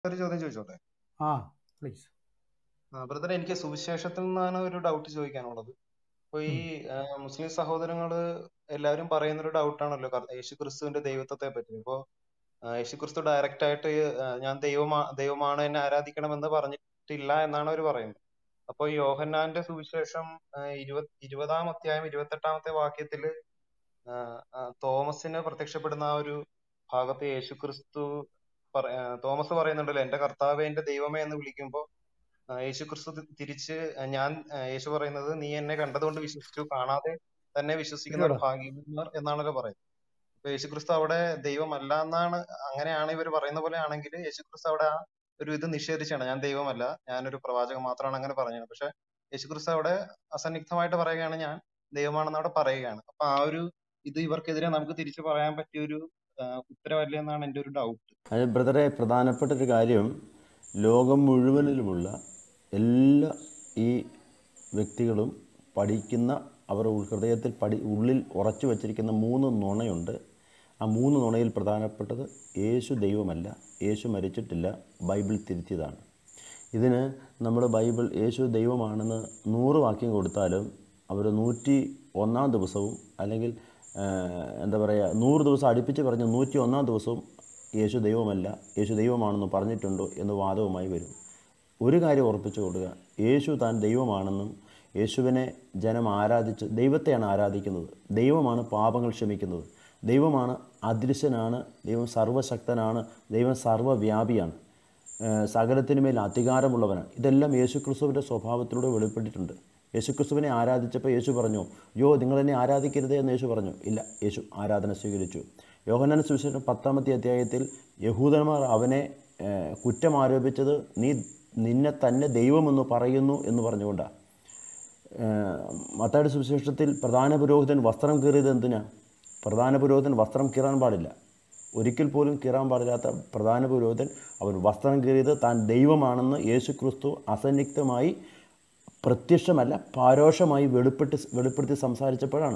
ഒരു ചോദ്യം ചോദിച്ചോട്ടെ ആ പ്ലീസ് ബ്രദർ എനിക്ക് സുവിശേഷത്തിൽ നിന്നാണ് ഒരു ഡൗട്ട് ചോദിക്കാനുള്ളത് അപ്പൊ ഈ ആ, മുസ്ലിം സഹോദരങ്ങള് എല്ലാവരും പറയുന്ന ഒരു ഡൗട്ടാണല്ലോ യേശു ക്രിസ്തുവിന്റെ ദൈവത്വത്തെ പറ്റി അപ്പൊ ആ, യേശു ക്രിസ്തു ഡയറക്റ്റ് ആയിട്ട് ആ, ഞാൻ ദൈവമാ ദൈവമാണ് എന്നെ ആരാധിക്കണമെന്ന് പറഞ്ഞിട്ടില്ല എന്നാണ് അവർ പറയുന്നത് അപ്പൊ ഈ യോഹന്നാന്റെ സുവിശേഷം ആ, ഇരുപത് ഇരുപതാം അധ്യായം ഇരുപത്തെട്ടാമത്തെ വാക്യത്തില് ആ, ആ, തോമസിന് പ്രത്യക്ഷപ്പെടുന്ന ആ ഒരു ഭാഗത്ത് യേശു ക്രിസ്തു പറ- ആ, തോമസ് പറയുന്നുണ്ടല്ലോ എന്റെ കർത്താവേ എന്റെ ദൈവമേ എന്ന് വിളിക്കുമ്പോ ആ, യേശു ക്രിസ്തു തി- തിരിച്ച് ആ, ഞാൻ ആ, യേശു പറയുന്നത് നീ എന്നെ കണ്ടതുകൊണ്ട് വിശ്വസിച്ചു കാണാതെ തന്നെ വിശ്വസിക്കുന്നവർ ഇല്ലടാ ഭാഗ്യവാന്മാർ എന്നാണല്ലോ പറയുന്നത് അപ്പൊ യേശു ക്രിസ്തു അവിടെ ദൈവമല്ല എന്നാണ് അങ്ങനെയാണ് ഇവർ പറയുന്ന പോലെ ആണെങ്കിൽ യേശു ക്രിസ്തു അവിടെ ആ ഒരു ഇത് നിഷേധിച്ചാണ് ഞാൻ ദൈവമല്ല ഞാനൊരു പ്രവാചകൻ മാത്രമാണ് അങ്ങനെ പറഞ്ഞത് പക്ഷെ യേശു ക്രിസ്തു അവിടെ അസന്നിഗ്ധമായിട്ട് പറയുകയാണ് ഞാൻ ദൈവമാണെന്ന് അവിടെ പറയുകയാണ് അപ്പൊ ആ ഒരു ഇത് ഇവർക്കെതിരെ നമുക്ക് തിരിച്ചു പറയാൻ പറ്റിയ ഒരു ആ, ഉത്തരവല്ലേ എന്നാണ് എന്റെ ഒരു ഡൗട്ട് അത് ബ്രദറെ പ്രധാനപ്പെട്ട ഒരു കാര്യം ലോകം മുഴുവനിലുമുള്ള എല്ലാ ഈ വ്യക്തികളും പഠിക്കുന്ന അവർ ഹൃദയത്തിൽ പഠി ഉള്ളിൽ ഉറച്ചു വച്ചിരിക്കുന്ന മൂന്ന് നുണയുണ്ട് ആ മൂന്ന് നുണയിൽ പ്രധാനപ്പെട്ടത് യേശു ദൈവമല്ല യേശു മരിച്ചിട്ടില്ല ബൈബിൾ തിരുത്തിയതാണ് ഇതിന് നമ്മൾ ബൈബിൾ യേശു ദൈവമാണെന്ന് നൂറ് വാക്യം കൊടുത്താലും അവർ നൂറ്റി ഒന്നാം ദിവസവും അല്ലെങ്കിൽ ആ, എന്താ പറയുക നൂറ് ദിവസം അടുപ്പിച്ച് പറഞ്ഞ് നൂറ്റി ഒന്നാം ദിവസവും യേശു ദൈവമല്ല യേശു ദൈവമാണെന്ന് പറഞ്ഞിട്ടുണ്ടോ എന്ന് വാദവുമായി വരും ഒരു കാര്യം ഉറപ്പിച്ചു കൊടുക്കുക യേശു താൻ ദൈവമാണെന്നും യേശുവിനെ ജനം ആരാധിച്ച് ദൈവത്തെയാണ് ആരാധിക്കുന്നത് ദൈവമാണ് പാപങ്ങൾ ക്ഷമിക്കുന്നത് ദൈവമാണ് അദൃശ്യനാണ് ദൈവം സർവശക്തനാണ് ദൈവം സർവ്വവ്യാപിയാണ് ഏഹ് സകലത്തിനുമേൽ അധികാരമുള്ളവനാണ് ഇതെല്ലാം യേശുക്രിസ്തുവിൻ്റെ സ്വഭാവത്തിലൂടെ വെളിപ്പെട്ടിട്ടുണ്ട് യേശുക്രിസ്തുവിനെ ആരാധിച്ചപ്പോൾ യേശു പറഞ്ഞു യോ നിങ്ങളെന്നെ ആരാധിക്കരുതേ എന്ന് യേശു പറഞ്ഞു ഇല്ല യേശു ആരാധന സ്വീകരിച്ചു യോഹന്നാൻ സുവിശേഷം പത്താമത്തെ അധ്യായത്തിൽ യഹൂദന്മാർ അവനെ ഏഹ് കുറ്റം ആരോപിച്ചത് നീ നിന്നെ തന്നെ ദൈവമെന്ന് പറയുന്നു എന്ന് പറഞ്ഞുകൊണ്ടാണ് മത്തായുടെ സുവിശേഷത്തിൽ പ്രധാന പുരോഹിതൻ വസ്ത്രം കീറിയത് എന്തിനാ പ്രധാന പുരോഹിതൻ വസ്ത്രം കീറാൻ പാടില്ല ഒരിക്കൽ പോലും കീറാൻ പാടില്ലാത്ത പ്രധാന പുരോഹിതൻ അവൻ വസ്ത്രം കീറിയത് താൻ ദൈവമാണെന്ന് യേശു ക്രിസ്തു അസന്നിഗ്ധമായി പ്രത്യക്ഷമല്ല പരോക്ഷമായി വെളിപ്പെട്ട് വെളിപ്പെടുത്തി സംസാരിച്ചപ്പോഴാണ്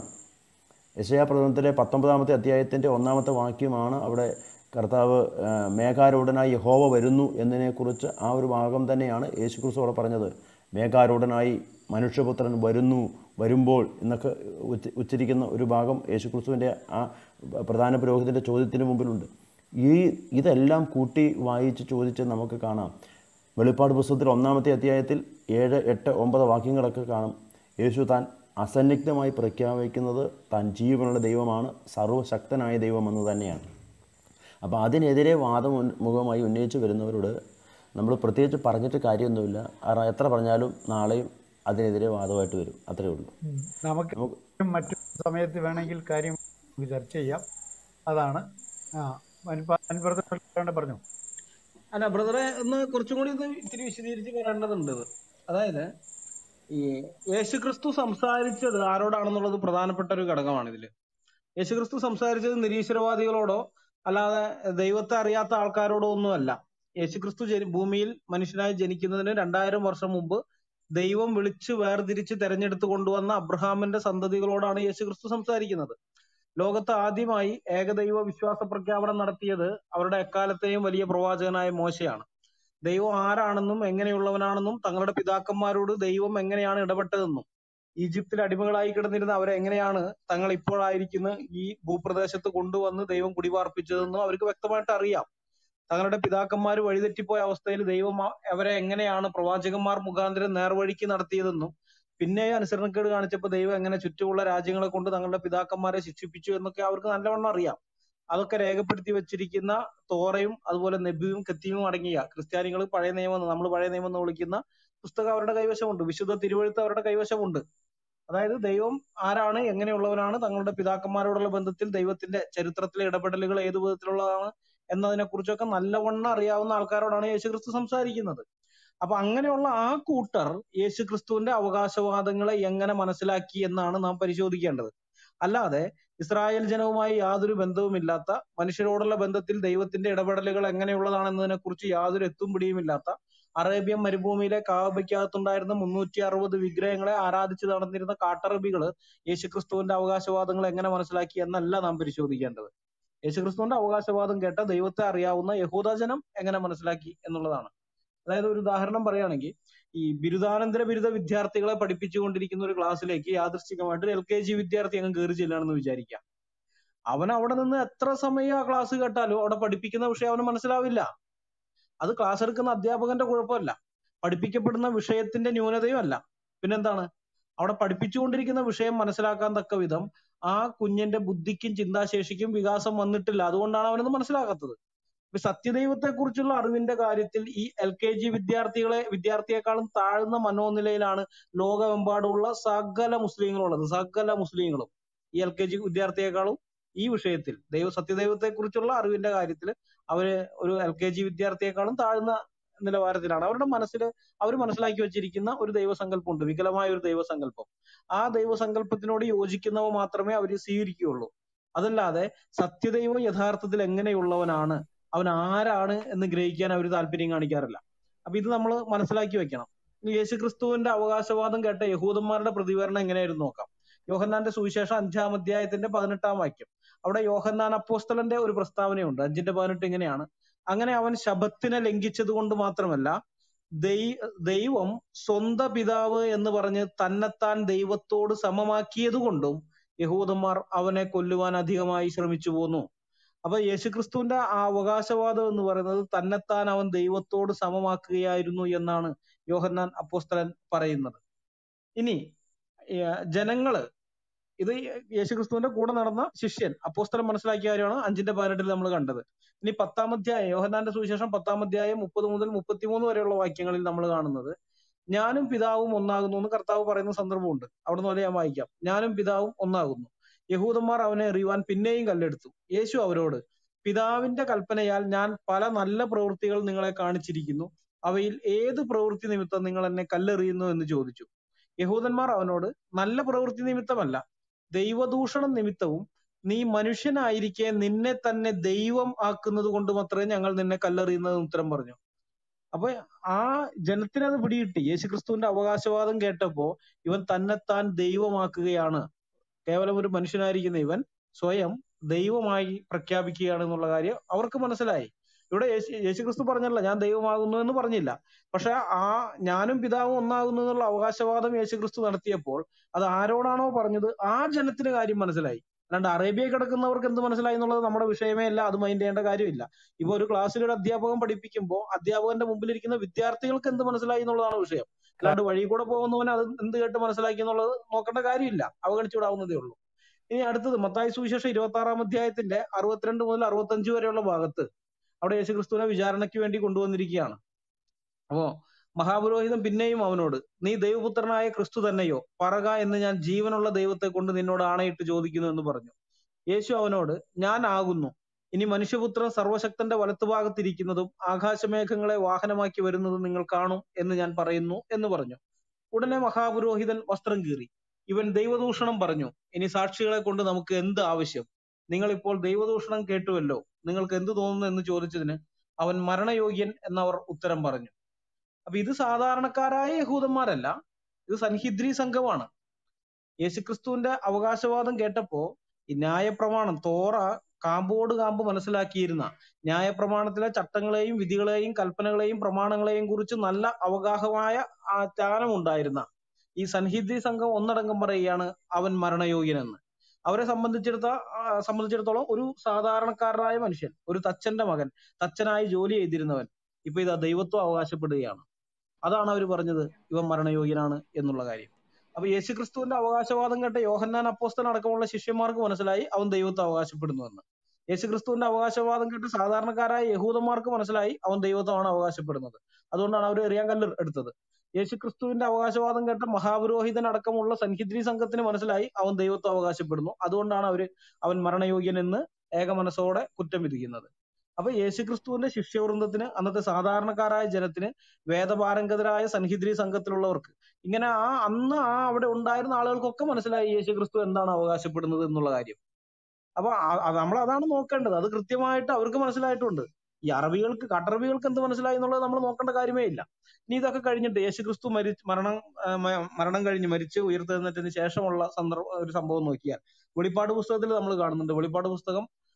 യശയാ പ്രവചനത്തിലെ പത്തൊമ്പതാമത്തെ അധ്യായത്തിൻ്റെ ഒന്നാമത്തെ വാക്യമാണ് അവിടെ കർത്താവ് ആ, മേഘാരൂഢനായി യഹോവ വരുന്നു എന്നതിനെക്കുറിച്ച് ആ ഒരു ഭാഗം തന്നെയാണ് യേശു ക്രിസ്തു അവിടെ പറഞ്ഞത് മേഘാരൂഢനായി മനുഷ്യപുത്രൻ വരുന്നു വരുമ്പോൾ എന്നൊക്കെ ഉച്ച ഉച്ചരിക്കുന്ന ഒരു ഭാഗം യേശു ക്രിസ്തുവിൻ്റെ ആ പ്രധാന പുരോഹിതൻ്റെ ചോദ്യത്തിന് മുമ്പിലുണ്ട് ഈ ഇതെല്ലാം കൂട്ടി വായിച്ച് ചോദിച്ച് നമുക്ക് കാണാം വെളിപ്പാട് പുസ്തകത്തിൽ ഒന്നാമത്തെ അധ്യായത്തിൽ ഏഴ് എട്ട് ഒമ്പത് വാക്യങ്ങളൊക്കെ കാണും യേശു താൻ അസന്നിഗ്ധമായി പ്രഖ്യാപിക്കുന്നത് താൻ ജീവനുള്ള ദൈവമാണ് സർവശക്തനായ ദൈവമെന്ന് തന്നെയാണ് അപ്പോൾ അതിനെതിരെ വാദം ഉന്ന- മുഖമായി ഉന്നയിച്ച് വരുന്നവരോട് നമ്മൾ പ്രത്യേകിച്ച് പറഞ്ഞിട്ട് കാര്യമൊന്നുമില്ല കാരണം എത്ര പറഞ്ഞാലും നാളെയും അതിനെതിരെ വാദമായിട്ട് വരും അത്രയേ ഉള്ളൂ ഉം. നമുക്ക് നമുക്ക് മറ്റു സമയത്ത് വേണമെങ്കിൽ കാര്യം നമുക്ക് ചർച്ച ചെയ്യാം അതാണ് ആ അൻപ- അൻപത് വേണ്ട പറഞ്ഞു അല്ല ബ്രദറെ ഒന്ന് കുറച്ചും കൂടി ഒന്ന് ഇത്തിരി വിശദീകരിച്ച് പറയേണ്ടതുണ്ട് ഇത്. അതായത് ഈ യേശുക്രിസ്തു സംസാരിച്ചത് ആരോടാണെന്നുള്ളത് പ്രധാനപ്പെട്ട ഒരു ഘടകമാണ് ഇതില് യേശുക്രിസ്തു സംസാരിച്ചത് നിരീശ്വരവാദികളോടോ അല്ലാതെ ദൈവത്തെ അറിയാത്ത ആൾക്കാരോടോ ഒന്നുമല്ല യേശുക്രിസ്തു ജനി ഭൂമിയിൽ മനുഷ്യനായി ജനിക്കുന്നതിന് രണ്ടായിരം വർഷം മുമ്പ് ദൈവം വിളിച്ച് വേർതിരിച്ച് തെരഞ്ഞെടുത്ത് കൊണ്ടുവന്ന അബ്രഹാമിന്റെ സന്തതികളോടാണ് യേശുക്രിസ്തു സംസാരിക്കുന്നത് ലോകത്ത് ആദ്യമായി ഏകദൈവ വിശ്വാസ പ്രഖ്യാപനം നടത്തിയത് അവരുടെ എക്കാലത്തെയും വലിയ പ്രവാചകനായ മോശയാണ് ദൈവം ആരാണെന്നും എങ്ങനെയുള്ളവനാണെന്നും തങ്ങളുടെ പിതാക്കന്മാരോട് ദൈവം എങ്ങനെയാണ് ഇടപെട്ടതെന്നും ഈജിപ്തിൽ അടിമകളായി കിടന്നിരുന്ന അവരെ എങ്ങനെയാണ് തങ്ങൾ ഇപ്പോഴായിരിക്കുന്ന ഈ ഭൂപ്രദേശത്ത് കൊണ്ടുവന്ന് ദൈവം കുടിപാർപ്പിച്ചതെന്നും അവർക്ക് വ്യക്തമായിട്ട് അറിയാം തങ്ങളുടെ പിതാക്കന്മാർ വഴിതെറ്റിപ്പോയ അവസ്ഥയിൽ ദൈവം ആ- അവരെ എങ്ങനെയാണ് പ്രവാചകന്മാർ മുഖാന്തരം നേർവഴിക്ക് നടത്തിയതെന്നും പിന്നെ അനുസരണക്കേട് കാണിച്ചപ്പോൾ ദൈവം എങ്ങനെ ചുറ്റുമുള്ള രാജ്യങ്ങളെ കൊണ്ട് തങ്ങളുടെ പിതാക്കന്മാരെ ശിക്ഷിപ്പിച്ചു എന്നൊക്കെ അവർക്ക് നല്ലവണ്ണം അറിയാം അതൊക്കെ രേഖപ്പെടുത്തി വെച്ചിരിക്കുന്ന തോറയും അതുപോലെ നെബിയും കത്തിയും അടങ്ങിയ ക്രിസ്ത്യാനികൾ പഴയ നിയമം നമ്മൾ പഴയ നിയമം എന്ന് വിളിക്കുന്ന പുസ്തകം അവരുടെ കൈവശമുണ്ട് വിശുദ്ധ തിരുവഴുത്ത് അവരുടെ കൈവശമുണ്ട് അതായത് ദൈവം ആരാണ് എങ്ങനെയുള്ളവനാണ് തങ്ങളുടെ പിതാക്കന്മാരോടുള്ള ബന്ധത്തിൽ ദൈവത്തിന്റെ ചരിത്രത്തിലെ ഇടപെടലുകൾ ഏതു വിധത്തിലുള്ളതാണ് എന്നതിനെ കുറിച്ചൊക്കെ നല്ലവണ്ണം അറിയാവുന്ന ആൾക്കാരോടാണ് യേശുക്രിസ്തു സംസാരിക്കുന്നത് അപ്പൊ അങ്ങനെയുള്ള ആ കൂട്ടർ യേശുക്രിസ്തുവിന്റെ അവകാശവാദങ്ങളെ എങ്ങനെ മനസ്സിലാക്കി എന്നാണ് നാം പരിശോധിക്കേണ്ടത് അല്ലാതെ ഇസ്രായേൽ ജനവുമായി യാതൊരു ബന്ധവുമില്ലാത്ത മനുഷ്യരോടുള്ള ബന്ധത്തിൽ ദൈവത്തിന്റെ ഇടപെടലുകൾ എങ്ങനെയുള്ളതാണെന്നതിനെ കുറിച്ച് യാതൊരു എത്തും പിടിയുമില്ലാത്ത അറേബ്യൻ മരുഭൂമിയിലെ കാബയ്ക്കകത്തുണ്ടായിരുന്ന മുന്നൂറ്റി അറുപത് വിഗ്രഹങ്ങളെ ആരാധിച്ച് നടന്നിരുന്ന കാട്ടറബികള് യേശുക്രിസ്തുവിന്റെ അവകാശവാദങ്ങൾ എങ്ങനെ മനസ്സിലാക്കി എന്നല്ല നാം പരിശോധിക്കേണ്ടത് യേശുക്രിസ്തുവിന്റെ അവകാശവാദം കേട്ട ദൈവത്തെ അറിയാവുന്ന യഹൂദജനം എങ്ങനെ മനസ്സിലാക്കി എന്നുള്ളതാണ് അതായത് ഒരു ഉദാഹരണം പറയുകയാണെങ്കിൽ ഈ ബിരുദാനന്തര ബിരുദ വിദ്യാർത്ഥികളെ പഠിപ്പിച്ചുകൊണ്ടിരിക്കുന്ന ഒരു ക്ലാസ്സിലേക്ക് യാദൃശ്ചികമായിട്ട് എൽ കെ ജി വിദ്യാർത്ഥി അങ്ങ് കയറി ചെല്ലുകയാണെന്ന് വിചാരിക്കാം അവൻ അവിടെ നിന്ന് എത്ര സമയം ആ ക്ലാസ് കേട്ടാലും അവിടെ പഠിപ്പിക്കുന്ന വിഷയം അവന് മനസ്സിലാവില്ല അത് ക്ലാസ് എടുക്കുന്ന അധ്യാപകന്റെ കുഴപ്പമല്ല പഠിപ്പിക്കപ്പെടുന്ന വിഷയത്തിന്റെ ന്യൂനതയും അല്ല പിന്നെന്താണ് അവിടെ പഠിപ്പിച്ചുകൊണ്ടിരിക്കുന്ന വിഷയം മനസ്സിലാക്കാൻ തക്ക വിധം ആ കുഞ്ഞിന്റെ ബുദ്ധിക്കും ചിന്താശേഷിക്കും വികാസം വന്നിട്ടില്ല അതുകൊണ്ടാണ് അവനത് മനസ്സിലാകാത്തത് ഇപ്പൊ സത്യദൈവത്തെ കുറിച്ചുള്ള അറിവിന്റെ കാര്യത്തിൽ ഈ എൽ കെ ജി വിദ്യാർത്ഥികളെ വിദ്യാർത്ഥിയെക്കാളും താഴ്ന്ന മനോനിലയിലാണ് ലോകമെമ്പാടുമുള്ള സകല മുസ്ലിങ്ങളുള്ളത് സകല മുസ്ലിങ്ങളും ഈ എൽ കെ ജി വിദ്യാർത്ഥിയെക്കാളും ഈ വിഷയത്തിൽ ദൈവ സത്യദൈവത്തെ കുറിച്ചുള്ള അറിവിന്റെ കാര്യത്തിൽ അവര് ഒരു എൽ കെ ജി വിദ്യാർത്ഥിയെക്കാളും താഴ്ന്ന നിലവാരത്തിലാണ് അവരുടെ മനസ്സിൽ അവർ മനസ്സിലാക്കി വെച്ചിരിക്കുന്ന ഒരു ദൈവസങ്കല്പമുണ്ട് വികലമായ ഒരു ദൈവസങ്കല്പം ആ ദൈവസങ്കല്പത്തിനോട് യോജിക്കുന്നവ മാത്രമേ അവർ സ്വീകരിക്കുകയുള്ളൂ അതല്ലാതെ സത്യദൈവം യഥാർത്ഥത്തിൽ എങ്ങനെയുള്ളവനാണ് അവൻ ആരാണ് എന്ന് ഗ്രഹിക്കാൻ അവർ താല്പര്യം കാണിക്കാറില്ല അപ്പൊ ഇത് നമ്മൾ മനസ്സിലാക്കി വെക്കണം ഇനി യേശുക്രിസ്തുവിന്റെ അവകാശവാദം കേട്ട യഹൂദന്മാരുടെ പ്രതികരണം എങ്ങനെയായിരുന്നു നോക്കാം യോഹന്നാന്റെ സുവിശേഷം അഞ്ചാം അധ്യായത്തിന്റെ പതിനെട്ടാം വാക്യം അവിടെ യോഹന്നാൻ അപ്പോസ്തലന്റെ ഒരു പ്രസ്താവനയുണ്ട് അഞ്ചിന്റെ പതിനെട്ട് ഇങ്ങനെയാണ് അങ്ങനെ അവൻ ശബത്തിനെ ലംഘിച്ചത് കൊണ്ട് മാത്രമല്ല ദൈ- ദൈവം സ്വന്ത പിതാവ് എന്ന് പറഞ്ഞ് തന്നെത്താൻ ദൈവത്തോട് സമമാക്കിയത് കൊണ്ടും യഹൂദന്മാർ അവനെ കൊല്ലുവാൻ അധികമായി ശ്രമിച്ചു പോന്നു അപ്പൊ യേശുക്രിസ്തുവിന്റെ ആ അവകാശവാദം എന്ന് പറയുന്നത് തന്നെത്താൻ അവൻ ദൈവത്തോട് സമമാക്കുകയായിരുന്നു എന്നാണ് യോഹന്നാൻ അപ്പോസ്തലൻ പറയുന്നത് ഇനി ഏർ ജനങ്ങള് ഇത് യേശുക്രിസ്തുവിന്റെ കൂടെ നടന്ന ശിഷ്യൻ അപ്പോസ്തലൻ മനസ്സിലാക്കിയ കാര്യമാണ് അഞ്ചിന്റെ പതിനെട്ടിൽ നമ്മൾ കണ്ടത് ഇനി പത്താം അധ്യായം യോഹന്നാന്റെ സുവിശേഷം പത്താം അധ്യായം മുപ്പത് മുതൽ മുപ്പത്തിമൂന്ന് വരെയുള്ള വാക്യങ്ങളിൽ നമ്മൾ കാണുന്നത് ഞാനും പിതാവും ഒന്നാകുന്നു എന്ന് കർത്താവ് പറയുന്ന സന്ദർഭമുണ്ട് അവിടെ നിന്ന് ഞാൻ വായിക്കാം ഞാനും പിതാവും ഒന്നാകുന്നു യഹൂദന്മാർ അവനെ എറിയുവാൻ പിന്നെയും കല്ലെടുത്തു യേശു അവരോട് പിതാവിന്റെ കൽപ്പനയാൽ ഞാൻ പല നല്ല പ്രവൃത്തികൾ നിങ്ങളെ കാണിച്ചിരിക്കുന്നു അവയിൽ ഏത് പ്രവൃത്തി നിമിത്തം നിങ്ങൾ എന്നെ കല്ലെറിയുന്നു എന്ന് ചോദിച്ചു യഹൂദന്മാർ അവനോട് നല്ല പ്രവൃത്തി നിമിത്തമല്ല ദൈവദൂഷണം നിമിത്തവും നീ മനുഷ്യനായിരിക്കെ നിന്നെ തന്നെ ദൈവം ആക്കുന്നത് കൊണ്ട് മാത്രമേ ഞങ്ങൾ നിന്നെ കല്ലെറിയുന്നത് എന്ന് ഉത്തരം പറഞ്ഞു അപ്പൊ ആ ജനത്തിനത് പിടികിട്ടി യേശുക്രിസ്തുവിന്റെ അവകാശവാദം കേട്ടപ്പോ ഇവൻ തന്നെത്താൻ ദൈവമാക്കുകയാണ് കേവലം ഒരു മനുഷ്യനായിരിക്കുന്ന ഇവൻ സ്വയം ദൈവമായി പ്രഖ്യാപിക്കുകയാണ് എന്നുള്ള കാര്യം അവർക്ക് മനസ്സിലായി ഇവിടെ യേശു യേശുക്രിസ്തു പറഞ്ഞല്ല ഞാൻ ദൈവമാകുന്നു എന്ന് പറഞ്ഞില്ല പക്ഷെ ആ ഞാനും പിതാവും ഒന്നാകുന്നു എന്നുള്ള അവകാശവാദം യേശുക്രിസ്തു നടത്തിയപ്പോൾ അത് ആരോടാണോ പറഞ്ഞത് ആ ജനത്തിന് കാര്യം മനസ്സിലായി അല്ലാണ്ട് അറേബ്യയിൽ കിടക്കുന്നവർക്ക് എന്ത് മനസ്സിലായി എന്നുള്ളത് നമ്മുടെ വിഷയമേ അല്ല അത് മൈൻഡ് ചെയ്യേണ്ട കാര്യമില്ല ഇപ്പൊ ഒരു ക്ലാസ്സിൽ ഒരു അധ്യാപകൻ പഠിപ്പിക്കുമ്പോൾ അധ്യാപകന്റെ മുമ്പിലിരിക്കുന്ന വിദ്യാർത്ഥികൾക്ക് എന്ത് മനസ്സിലായി എന്നുള്ളതാണ് വിഷയം അല്ലാണ്ട് വഴി കൂടെ പോകുന്നവൻ അത് എന്ത് കേട്ട് മനസ്സിലാക്കി എന്നുള്ളത് നോക്കേണ്ട കാര്യമില്ല അവഗണിച്ചു വിടാവുന്നതേ ഉള്ളൂ ഇനി അടുത്തത് മത്തായി സുവിശേഷം ഇരുപത്തി ആറാം അധ്യായത്തിന്റെ അറുപത്തിരണ്ട് മുതൽ അറുപത്തഞ്ച് വരെയുള്ള ഭാഗത്ത് അവിടെ യേശുക്രിസ്തുവിനെ വിചാരണയ്ക്ക് വേണ്ടി കൊണ്ടുവന്നിരിക്കുകയാണ് അപ്പോ മഹാപുരോഹിതൻ പിന്നെയും അവനോട് നീ ദൈവപുത്രനായ ക്രിസ്തു തന്നെയോ പറക എന്ന് ഞാൻ ജീവനുള്ള ദൈവത്തെ കൊണ്ട് നിന്നോട് ആണയിട്ട് ചോദിക്കുന്നു എന്ന് പറഞ്ഞു യേശു അവനോട് ഞാൻ ആകുന്നു ഇനി മനുഷ്യപുത്രൻ സർവശക്തന്റെ വലത്തുഭാഗത്തിരിക്കുന്നതും ആകാശമേഘങ്ങളെ വാഹനമാക്കി വരുന്നതും നിങ്ങൾ കാണും എന്ന് ഞാൻ പറയുന്നു എന്ന് പറഞ്ഞു ഉടനെ മഹാപുരോഹിതൻ വസ്ത്രം കീറി ഇവൻ ദൈവദൂഷണം പറഞ്ഞു ഇനി സാക്ഷികളെ കൊണ്ട് നമുക്ക് എന്ത് ആവശ്യം നിങ്ങൾ ഇപ്പോൾ ദൈവദൂഷണം കേട്ടുവല്ലോ നിങ്ങൾക്ക് എന്ത് തോന്നുന്നു എന്ന് ചോദിച്ചതിന് അവൻ മരണയോഗ്യൻ എന്നവർ ഉത്തരം പറഞ്ഞു അപ്പൊ ഇത് സാധാരണക്കാരായ യഹൂദന്മാരല്ല ഇത് സൻഹിദ്രി സംഘമാണ് യേശുക്രിസ്തുവിന്റെ അവകാശവാദം കേട്ടപ്പോ ഈ ന്യായപ്രമാണം തോറ കാമ്പോട് കാമ്പ് മനസ്സിലാക്കിയിരുന്ന ന്യായപ്രമാണത്തിലെ ചട്ടങ്ങളെയും വിധികളെയും കൽപ്പനകളെയും പ്രമാണങ്ങളെയും കുറിച്ച് നല്ല അവഗാഹമായ ആ ജ്ഞാനം ഉണ്ടായിരുന്ന ഈ സൻഹിദ്രി സംഘം ഒന്നടങ്കം പറയുകയാണ് അവൻ മരണയോഗ്യനെന്ന് അവരെ സംബന്ധിച്ചിടത്ത ആ, സംബന്ധിച്ചിടത്തോളം ഒരു സാധാരണക്കാരനായ മനുഷ്യൻ ഒരു തച്ചന്റെ മകൻ തച്ചനായി ജോലി ചെയ്തിരുന്നവൻ ഇപ്പൊ ഇതാ ദൈവത്വം അവകാശപ്പെടുകയാണ് അതാണ് അവർ പറഞ്ഞത് ഇവൻ മരണയോഗ്യനാണ് എന്നുള്ള കാര്യം അപ്പൊ യേശുക്രിസ്തുവിന്റെ അവകാശവാദം കേട്ട യോഹന്നാൻ അപ്പോസ്തലൻ അടക്കമുള്ള ശിഷ്യന്മാർക്ക് മനസ്സിലായി അവൻ ദൈവത്വം അവകാശപ്പെടുന്നുവെന്ന് യേശുക്രിസ്തുവിന്റെ അവകാശവാദം കേട്ട് സാധാരണക്കാരായ യഹൂദന്മാർക്ക് മനസ്സിലായി അവൻ ദൈവത്വമാണ് അവകാശപ്പെടുന്നത് അതുകൊണ്ടാണ് അവർ എറിയാൻ കല്ല് എടുത്തത് യേശുക്രിസ്തുവിന്റെ അവകാശവാദം കേട്ട മഹാപുരോഹിതൻ അടക്കമുള്ള സൻഹിദ്രി സംഘത്തിന് മനസ്സിലായി അവൻ ദൈവത്വം അവകാശപ്പെടുന്നു അതുകൊണ്ടാണ് അവര് അവൻ മരണയോഗ്യൻ എന്ന് ഏകമനസ്സോടെ കുറ്റം വിധിക്കുന്നത് അപ്പൊ യേശുക്രിസ്തുവിന്റെ ശിഷ്യവൃന്ദത്തിന് അന്നത്തെ സാധാരണക്കാരായ ജനത്തിന് വേദപാരംഗതരായ സൻഹിദ്രി സംഘത്തിലുള്ളവർക്ക് ഇങ്ങനെ ആ അന്ന് ആ അവിടെ ഉണ്ടായിരുന്ന ആളുകൾക്കൊക്കെ മനസ്സിലായി യേശുക്രിസ്തു എന്താണ് അവകാശപ്പെടുന്നത് എന്നുള്ള കാര്യം അപ്പൊ നമ്മൾ അതാണ് നോക്കേണ്ടത് അത് കൃത്യമായിട്ട് അവർക്ക് മനസ്സിലായിട്ടുണ്ട് ഈ അറബികൾക്ക് കട്ടറബികൾക്ക് എന്ത് മനസ്സിലായി എന്നുള്ളത് നമ്മൾ നോക്കേണ്ട കാര്യമേ ഇല്ല ഇനി ഇതൊക്കെ കഴിഞ്ഞിട്ട് യേശുക്രിസ്തു മരി മരണം ആ, മ- മരണം കഴിഞ്ഞ് മരിച്ച് ഉയർത്തെഴുന്നേറ്റതിന് ശേഷമുള്ള സന്ദർഭ ഒരു സംഭവം നോക്കിയാൽ വെളിപ്പാട് പുസ്തകത്തിൽ നമ്മൾ കാണുന്നുണ്ട് വെളിപ്പാട് പുസ്തകം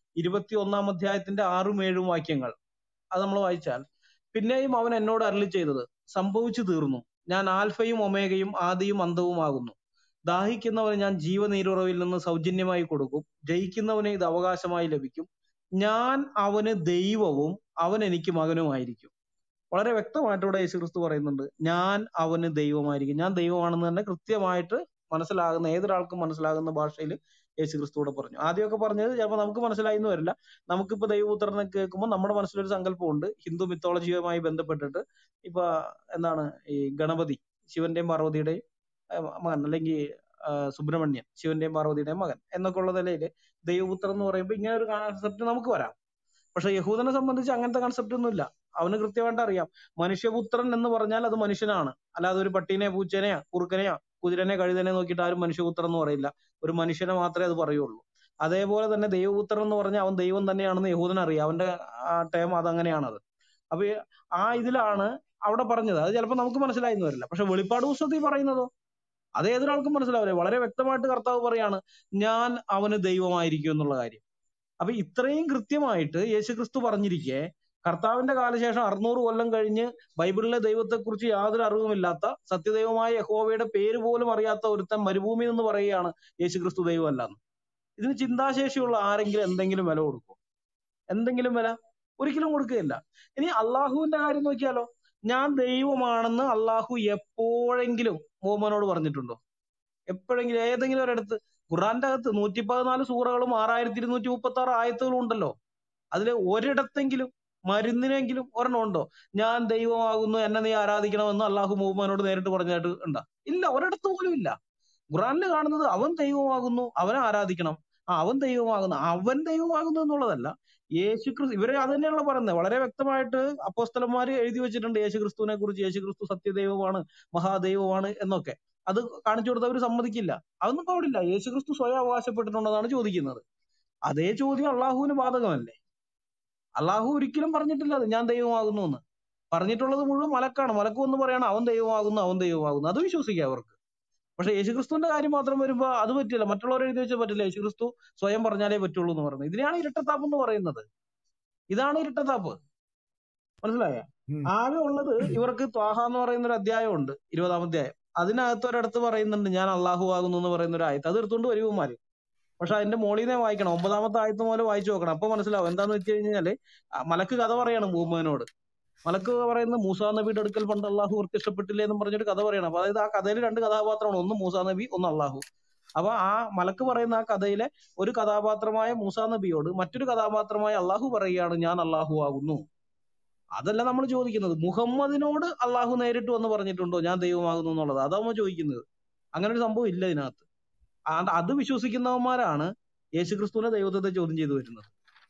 ഇരുപത്തി ഒന്നാം അധ്യായത്തിന്റെ ആറും ഏഴും വാക്യങ്ങൾ അത് നമ്മൾ വായിച്ചാൽ പിന്നെയും അവൻ എന്നോട് അരളി ചെയ്തത് സംഭവിച്ചു തീർന്നു ഞാൻ ആൽഫയും ഒമേഗയും ആദിയും അന്തവുമാകുന്നു ദാഹിക്കുന്നവന് ഞാൻ ജീവനീരുറവിൽ നിന്ന് സൗജന്യമായി കൊടുക്കും ജയിക്കുന്നവന് ഇത് അവകാശമായി ലഭിക്കും ഞാൻ അവന് ദൈവവും അവൻ എനിക്ക് മകനുമായിരിക്കും വളരെ വ്യക്തമായിട്ട് ഇവിടെ യേശുക്രിസ്തു പറയുന്നുണ്ട് ഞാൻ അവന് ദൈവമായിരിക്കും ഞാൻ ദൈവമാണെന്ന് തന്നെ കൃത്യമായിട്ട് മനസ്സിലാകുന്ന ഏതൊരാൾക്കും മനസ്സിലാകുന്ന ഭാഷയിൽ യേശുക്രിസ്തു ഇവിടെ പറഞ്ഞു ആദ്യമൊക്കെ പറഞ്ഞത് ചിലപ്പോൾ നമുക്ക് മനസ്സിലായി എന്ന് വരില്ല നമുക്കിപ്പോ ദൈവപുത്രനെ കേൾക്കുമ്പോൾ നമ്മുടെ മനസ്സിലൊരു സങ്കല്പമുണ്ട് ഹിന്ദു മിത്തോളജിയുമായി ബന്ധപ്പെട്ടിട്ട് ഇപ്പൊ എന്താണ് ഈ ഗണപതി ശിവന്റെയും പാർവതിയുടെയും ഏഹ് മകൻ അല്ലെങ്കിൽ സുബ്രഹ്മണ്യൻ ശിവന്റെയും പാർവതിയുടെയും മകൻ എന്നൊക്കെ ഉള്ള നിലയിൽ ദൈവപുത്രൻ എന്ന് പറയുമ്പോൾ ഇങ്ങനെ ഒരു കൺസെപ്റ്റ് നമുക്ക് വരാം പക്ഷെ യഹൂദനെ സംബന്ധിച്ച് അങ്ങനത്തെ കൺസെപ്റ്റ് ഒന്നുമില്ല അവന് കൃത്യമായിട്ട് അറിയാം മനുഷ്യപുത്രൻ എന്ന് പറഞ്ഞാൽ അത് മനുഷ്യനാണ് അല്ലാതെ ഒരു പട്ടീനെ പൂച്ചനെയാ കുറുക്കനെയാ കുതിരനെ കഴുതനെ നോക്കിയിട്ട് ആരും മനുഷ്യപുത്രൻ എന്ന് പറയില്ല ഒരു മനുഷ്യനെ മാത്രമേ അത് പറയുള്ളൂ അതേപോലെ തന്നെ ദൈവപുത്രൻ എന്ന് പറഞ്ഞാൽ അവൻ ദൈവം തന്നെയാണെന്ന് യഹൂദൻ അറിയാം അവന്റെ ആ ടേം അതങ്ങനെയാണത് അപ്പൊ ഈ ആ ഇതിലാണ് അവിടെ പറഞ്ഞത് അത് ചിലപ്പോൾ നമുക്ക് മനസ്സിലായി എന്ന് വരില്ല പക്ഷെ വെളിപ്പാട് പുസ്തകത്തിൽ പറയുന്നതോ അത് ഏതൊരാൾക്കും മനസ്സിലാവില്ല വളരെ വ്യക്തമായിട്ട് കർത്താവ് പറയാണ് ഞാൻ അവന് ദൈവമായിരിക്കും എന്നുള്ള കാര്യം അപ്പൊ ഇത്രയും കൃത്യമായിട്ട് യേശുക്രിസ്തു പറഞ്ഞിരിക്കെ കർത്താവിന്റെ കാലശേഷം അറുന്നൂറ് കൊല്ലം കഴിഞ്ഞ് ബൈബിളിലെ ദൈവത്തെക്കുറിച്ച് യാതൊരു അറിവുമില്ലാത്ത സത്യദൈവമായ യഹോവയുടെ പേര് പോലും അറിയാത്ത ഒരുത്തൻ മരുഭൂമി എന്ന് പറയുകയാണ് യേശുക്രിസ്തു ദൈവമല്ലെന്ന് ഇതിന് ചിന്താശേഷിയുള്ള ആരെങ്കിലും എന്തെങ്കിലും വില കൊടുക്കും എന്തെങ്കിലും വില ഒരിക്കലും കൊടുക്കുകയില്ല ഇനി അള്ളാഹുവിന്റെ കാര്യം നോക്കിയാലോ ഞാൻ ദൈവമാണെന്ന് അള്ളാഹു എപ്പോഴെങ്കിലും മുഹമ്മനോട് പറഞ്ഞിട്ടുണ്ടോ എപ്പോഴെങ്കിലും ഏതെങ്കിലും ഒരിടത്ത് ഖുറാന്റെ അകത്ത് നൂറ്റി പതിനാല് സൂറകളും ആറായിരത്തി ഇരുന്നൂറ്റി മുപ്പത്തി ആറ് ആയത്തുകളും ഉണ്ടല്ലോ അതിൽ ഒരിടത്തെങ്കിലും മരുന്നിനെങ്കിലും ഒരെണ്ണം ഉണ്ടോ ഞാൻ ദൈവമാകുന്നു എന്നെ നീ ആരാധിക്കണമെന്ന് അള്ളാഹു മുഹമ്മനോട് നേരിട്ട് പറഞ്ഞായിട്ട് ഉണ്ടാ ഇല്ല ഒരിടത്ത് പോലും ഇല്ല ഖുറാനിൽ കാണുന്നത് അവൻ ദൈവമാകുന്നു അവനെ ആരാധിക്കണം ആ അവൻ ദൈവമാകുന്നു അവൻ ദൈവമാകുന്നു എന്നുള്ളതല്ല യേശുക്രിസ്തു ഇവരെ അത് തന്നെയാണല്ലോ പറയുന്നത് വളരെ വ്യക്തമായിട്ട് അപ്പോസ്തലന്മാര് എഴുതി വെച്ചിട്ടുണ്ട് യേശുക്രിസ്തുവിനെ കുറിച്ച് യേശുക്രിസ്തു സത്യദൈവമാണ് മഹാദൈവമാണ് എന്നൊക്കെ അത് കാണിച്ചു കൊടുത്തവർ സമ്മതിക്കില്ല അതൊന്നും പാടില്ല യേശുക്രിസ്തു സ്വയം അവകാശപ്പെട്ടിട്ടുണ്ടെന്നാണ് ചോദിക്കുന്നത് അതേ ചോദ്യം അള്ളാഹുവിന് ബാധകമല്ലേ അള്ളാഹു ഒരിക്കലും പറഞ്ഞിട്ടില്ല അത് ഞാൻ ദൈവമാകുന്നു എന്ന് പറഞ്ഞിട്ടുള്ളത് മുഴുവൻ മലക്കാണ് മലക്ക് എന്ന് പറയണം അവൻ ദൈവമാകുന്നു അവൻ ദൈവമാകുന്നു അത് വിശ്വസിക്കാം അവർക്ക് പക്ഷെ യേശുക്രിസ്തുവിന്റെ കാര്യം മാത്രം വരുമ്പോ അത് പറ്റില്ല മറ്റുള്ളവർ എഴുതി വെച്ചാൽ പറ്റില്ല യേശുക്രിസ്തു സ്വയം പറഞ്ഞാലേ പറ്റുള്ളൂ എന്ന് പറയുന്നത് ഇതിനെയാണ് ഇരട്ടത്താപ്പ് എന്ന് പറയുന്നത് ഇതാണ് ഇരട്ടത്താപ്പ് മനസ്സിലായോ ഉം. ആകെ ഉള്ളത് ഇവർക്ക് ത്വാഹ എന്ന് പറയുന്ന ഒരു അധ്യായമുണ്ട് ഇരുപതാം അധ്യായം അതിനകത്ത് ഒരിടത്ത് പറയുന്നുണ്ട് ഞാൻ അള്ളാഹു ആകുന്നു എന്ന് പറയുന്ന ഒരു ആയത്ത് അത് എടുത്തുകൊണ്ട് വരുവന്മാര് പക്ഷെ അതിന്റെ മോളിൽ നിന്ന് വായിക്കണം ഒമ്പതാമത്തെ ആയത്ത് പോലെ വായിച്ചു നോക്കണം അപ്പൊ മനസ്സിലാവും എന്താന്ന് വെച്ച് കഴിഞ്ഞാല് ആ മലക്ക് കഥ പറയാണ് മുഹമ്മദിനോട് മലക്ക് പറയുന്ന മൂസാ നബിയുടെ അടുക്കൽ പണ്ട് അള്ളാഹു പ്രത്യക്ഷപ്പെട്ടില്ലേ എന്ന് പറഞ്ഞൊരു കഥ പറയണം അപ്പൊ അതായത് ആ കഥയിൽ രണ്ട് കഥാപാത്രമാണ് ഒന്ന് മൂസാ നബി ഒന്ന് അള്ളാഹു അപ്പൊ ആ മലക്ക് പറയുന്ന ആ കഥയിലെ ഒരു കഥാപാത്രമായ മൂസാ നബിയോട് മറ്റൊരു കഥാപാത്രമായ അള്ളാഹു പറയുകയാണ് ഞാൻ അള്ളാഹു ആകുന്നു അതല്ല നമ്മൾ ചോദിക്കുന്നത് മുഹമ്മദിനോട് അള്ളാഹു നേരിട്ട് വന്ന് പറഞ്ഞിട്ടുണ്ടോ ഞാൻ ദൈവമാകുന്നു എന്നുള്ളത് അതാ നമ്മൾ ചോദിക്കുന്നത് അങ്ങനെ ഒരു സംഭവം ഇല്ല ഇതിനകത്ത് ആ- അത് വിശ്വസിക്കുന്നവന്മാരാണ് യേശുക്രിസ്തുവിനെ ദൈവത്തെ ചോദ്യം ചെയ്തു വരുന്നത്